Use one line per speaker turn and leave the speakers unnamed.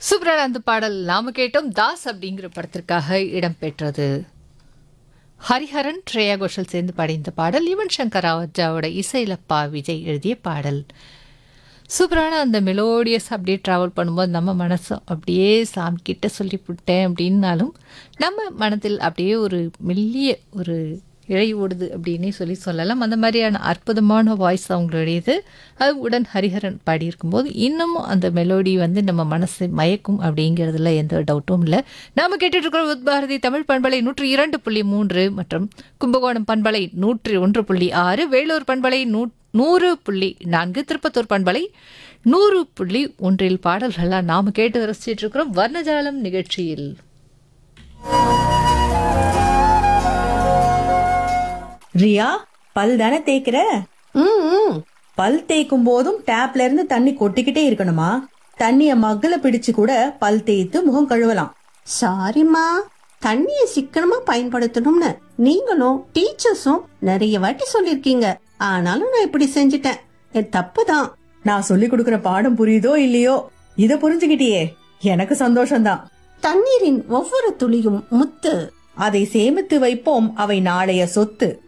சூப்பரான அந்த பாடல் நாம கேட்டோம் தாஸ் அப்படிங்கிற படத்திற்காக இடம்பெற்றது ஹரிஹரன் ஸ்ரேயா கோஷல் சேர்ந்து பாடிய இந்த பாடல் யுவன் சங்கர் ராஜாவோட இசையிலப்பா விஜய் எழுதிய பாடல் சூப்பரான அந்த மெலோடியஸ் அப்படியே ட்ராவல் பண்ணும்போது நம்ம மனசு அப்படியே சாமி கிட்ட சொல்லி விட்டேன் அப்படின்னாலும் நம்ம மனதில் அப்படியே ஒரு மெல்லிய ஒரு இழை ஓடுது அப்படின்னே சொல்லி சொல்லலாம் அந்த மாதிரியான அற்புதமான வாய்ஸ் அவங்களுடையது அது உடன் ஹரிஹரன் பாடியிருக்கும்போது இன்னமும் அந்த மெலோடி வந்து நம்ம மனசை மயக்கும் அப்படிங்கிறதுல எந்த டவுட்டும் இல்லை நாம கேட்டுட்டு இருக்கிற உத்பாரதி தமிழ் பண்பலை நூற்றி இரண்டு புள்ளி மூன்று மற்றும் கும்பகோணம் பண்பலை நூற்றி ஒன்று புள்ளி ஆறு வேலூர் பண்பலை நூ நூறு புள்ளி நான்கு திருப்பத்தூர் பண்பலை நூறு புள்ளி ஒன்றில் பாடல்கள்லாம் நாம கேட்டு ரசிச்சிட்டு இருக்கிறோம் வர்ணஜாலம் நிகழ்ச்சியில்
ரியா பல் தானே தேய்க்கிற
ம், ம்.
பல் தேய்க்கும் போதும் டேப்ல இருந்து தண்ணி கொட்டிக்கிட்டே இருக்கணுமா தண்ணிய மக்குல பிடிச்சு கூட பல் தேய்த்து முகம் கழுவலாம்
சாரிம்மா தண்ணிய சிக்கனமா பயன்படுத்தணும்னு நீங்களும் டீச்சர்ஸும் நிறைய வாட்டி சொல்லிருக்கீங்க ஆனாலும் நான் இப்படி செஞ்சிட்டேன் என் தப்பு தான்
நான் சொல்லி கொடுக்கிற பாடம் புரியுதோ இல்லையோ இத புரிஞ்சுக்கிட்டியே எனக்கு சந்தோஷம்தான்
தண்ணீரின் ஒவ்வொரு துளியும் முத்து
அதை சேமித்து வைப்போம் அவை நாளைய சொத்து